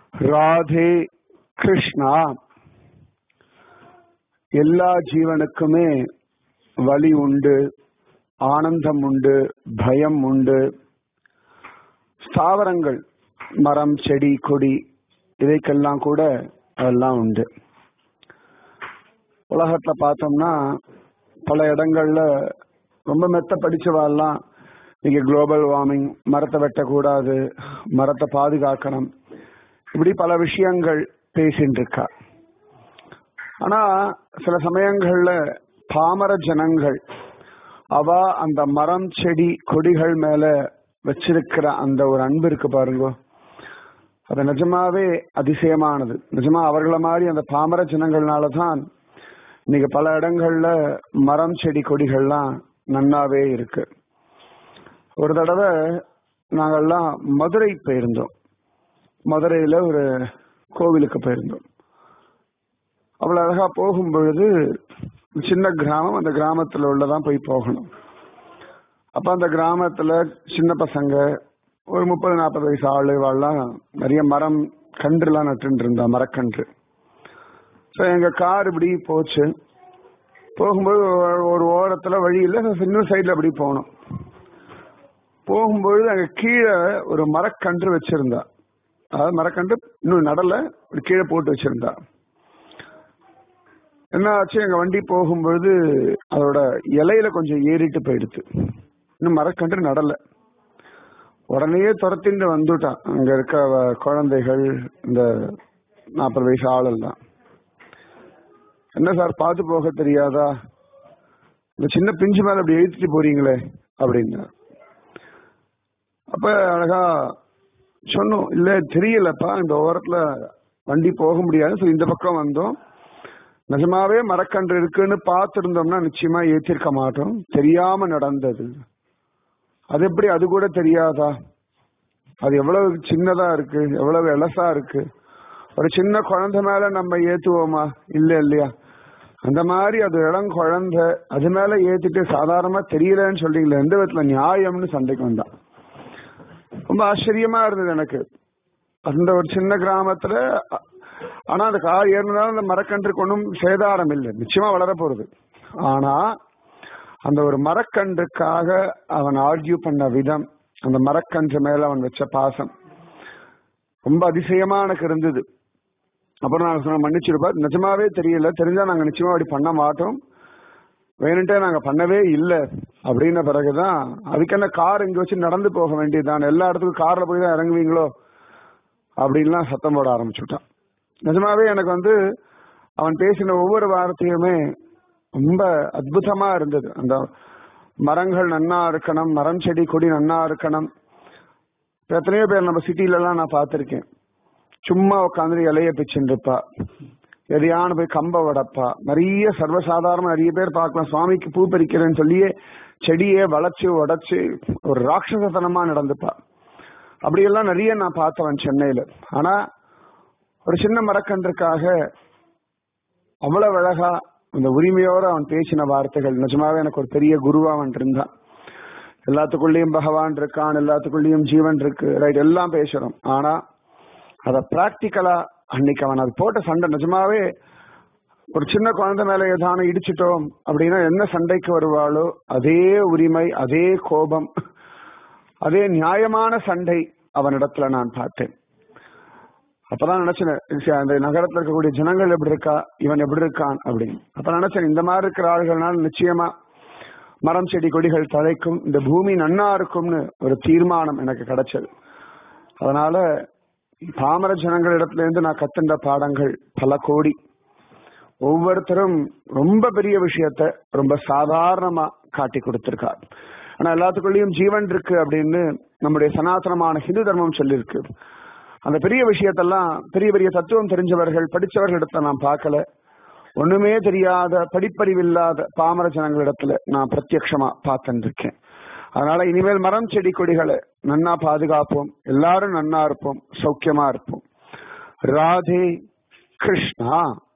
ராதே கிருஷ்ணா எல்லா ஜீவனுக்குமே வலி உண்டு ஆனந்தம் உண்டு பயம் உண்டு ஸ்தாவரங்கள் மரம் செடி கொடி இதைக்கெல்லாம் கூட அதெல்லாம் உண்டு உலகத்துல பார்த்தோம்னா பல இடங்கள்ல ரொம்ப மெத்த படிச்சவாள்லாம் இன்னைக்கு குளோபல் வார்மிங் மரத்தை வெட்டக்கூடாது மரத்தை பாதுகாக்கணும் இப்படி பல விஷயங்கள் பேசிட்டு இருக்கா ஆனா சில சமயங்கள்ல பாமர ஜனங்கள் அவ அந்த மரம் செடி கொடிகள் மேல வச்சிருக்கிற அந்த ஒரு அன்பு இருக்கு பாருங்க அது நிஜமாவே அதிசயமானது நிஜமா அவர்களை மாதிரி அந்த பாமர ஜனங்கள்னால தான் இன்னைக்கு பல இடங்கள்ல மரம் செடி கொடிகள்லாம் நன்னாவே இருக்கு ஒரு தடவை நாங்கெல்லாம் மதுரை போயிருந்தோம் மதுரையில ஒரு கோவிலுக்கு போயிருந்தோம் அவ்வளவு அழகா போகும் பொழுது சின்ன கிராமம் அந்த கிராமத்துல உள்ளதான் போய் போகணும் அப்ப அந்த கிராமத்துல சின்ன பசங்க ஒரு முப்பது நாற்பது வயசு ஆளு வாழலாம் நிறைய மரம் கன்றுலாம் நட்டு இருந்தா மரக்கன்று ஸோ எங்க கார் இப்படி போச்சு போகும்போது ஒரு ஓரத்துல வழியில் இன்னொரு சைட்ல அப்படி போகணும் போகும்பொழுது அங்க கீழே ஒரு மரக்கன்று வச்சிருந்தா அதாவது மரக்கன்று இன்னும் நடல கீழே போட்டு வச்சிருந்தா என்ன ஆச்சு எங்க வண்டி போகும்பொழுது அதோட இலையில கொஞ்சம் ஏறிட்டு போயிடுது இன்னும் மரக்கன்று நடல உடனே துரத்திட்டு வந்துட்டான் அங்க இருக்க குழந்தைகள் இந்த நாற்பது வயசு ஆளெல்லாம் என்ன சார் பார்த்து போக தெரியாதா இந்த சின்ன பிஞ்சு மேல அப்படி எழுத்துட்டு போறீங்களே அப்படின்னா அப்ப அழகா சொன்னோம் இல்ல தெரியலப்பா இந்த ஓரத்துல வண்டி போக முடியாது இந்த பக்கம் வந்தோம் நிஜமாவே மரக்கன்று இருக்குன்னு பார்த்துருந்தோம்னா நிச்சயமா ஏற்றிருக்க மாட்டோம் தெரியாம நடந்தது அது எப்படி அது கூட தெரியாதா அது எவ்வளவு சின்னதா இருக்கு எவ்வளவு எலசா இருக்கு ஒரு சின்ன குழந்தை மேல நம்ம ஏத்துவோமா இல்ல இல்லையா அந்த மாதிரி அது இளம் குழந்தை அது மேல ஏத்திட்டு சாதாரணமா தெரியலன்னு சொல்றீங்களே எந்த விதத்துல நியாயம்னு சண்டைக்கு வந்தான் ரொம்ப ஆச்சரியமா இருந்தது எனக்கு அந்த ஒரு சின்ன கிராமத்துல ஆனா அந்த கார் ஏறினாலும் அந்த மரக்கன்றுக்கு ஒன்றும் சேதாரம் இல்லை நிச்சயமா வளர போறது ஆனா அந்த ஒரு மரக்கன்றுக்காக அவன் ஆர்கியூ பண்ண விதம் அந்த மரக்கன்று மேல அவன் வச்ச பாசம் ரொம்ப அதிசயமா எனக்கு இருந்தது அப்புறம் நாங்க சொன்ன மன்னிச்சிருப்பா நிஜமாவே தெரியல தெரிஞ்சா நாங்க நிச்சயமா அப்படி பண்ண மாட்டோம் வேணுன்ட்டே நாங்க பண்ணவே இல்லை அப்படின்ன பிறகுதான் அதுக்கு என்ன கார் இங்க வச்சு நடந்து போக வேண்டியதுதான் எல்லா இடத்துக்கும் கார்ல போய் தான் இறங்குவீங்களோ அப்படின்லாம் சத்தம் போட ஆரம்பிச்சுட்டான் நிஜமாவே எனக்கு வந்து அவன் பேசின ஒவ்வொரு வார்த்தையுமே ரொம்ப அற்புதமா இருந்தது அந்த மரங்கள் நன்னா இருக்கணும் மரம் செடி கொடி நன்னா இருக்கணும் எத்தனையோ பேர் நம்ம சிட்டில எல்லாம் நான் பார்த்திருக்கேன் சும்மா உட்காந்து இலைய பிச்சுட்டு இருப்பா எதையான போய் கம்ப வடப்பா நிறைய சர்வசாதாரண நிறைய பேர் பார்க்கலாம் சுவாமிக்கு பூ பறிக்கிறேன்னு சொல்லியே செடியே வளைச்சு உடைச்சு ஒரு ராட்சசத்தனமா நடந்துப்பா அப்படியெல்லாம் நிறைய நான் பார்த்தவன் சென்னையில ஆனா ஒரு சின்ன மரக்கன்றுக்காக அவ்வளவு அழகா அந்த உரிமையோட அவன் பேசின வார்த்தைகள் நிஜமாவே எனக்கு ஒரு பெரிய குருவா அவன் இருந்தான் எல்லாத்துக்குள்ளேயும் பகவான் இருக்கான் எல்லாத்துக்குள்ளேயும் ஜீவன் இருக்கு ரைட் எல்லாம் பேசுறோம் ஆனா அத பிராக்டிக்கலா அன்னைக்கு அவன் அது போட்ட சண்டை நிஜமாவே ஒரு சின்ன குழந்தை மேல ஏதான இடிச்சிட்டோம் அப்படின்னா என்ன சண்டைக்கு வருவாளோ அதே உரிமை அதே கோபம் அதே நியாயமான சண்டை அவனிடத்துல நான் பார்த்தேன் அப்பதான் நினைச்சேன் அந்த நகரத்துல இருக்கக்கூடிய ஜனங்கள் எப்படி இருக்கா இவன் எப்படி இருக்கான் அப்படின்னு அப்ப நினைச்சேன் இந்த மாதிரி இருக்கிற ஆள்கள்னால நிச்சயமா மரம் செடி கொடிகள் தழைக்கும் இந்த பூமி நன்னா இருக்கும்னு ஒரு தீர்மானம் எனக்கு கிடைச்சது அதனால பாமர ஜனங்கள் இடத்துல இருந்து நான் கத்துண்ட பாடங்கள் பல கோடி ஒவ்வொருத்தரும் ரொம்ப பெரிய விஷயத்த ரொம்ப சாதாரணமா காட்டி கொடுத்திருக்கார் ஆனா எல்லாத்துக்குள்ளேயும் ஜீவன் இருக்கு அப்படின்னு நம்முடைய சனாதனமான ஹிந்து தர்மம் சொல்லியிருக்கு அந்த பெரிய விஷயத்தெல்லாம் பெரிய பெரிய தத்துவம் தெரிஞ்சவர்கள் படிச்சவர்களிடத்துல நான் பார்க்கல ஒண்ணுமே தெரியாத படிப்பறிவில்லாத பாமர ஜனங்களிடத்துல நான் பிரத்யக்ஷமா பார்த்துருக்கேன் அதனால இனிமேல் மரம் செடி கொடிகளை நன்னா பாதுகாப்போம் எல்லாரும் நன்னா இருப்போம் சௌக்கியமா இருப்போம் ராதே கிருஷ்ணா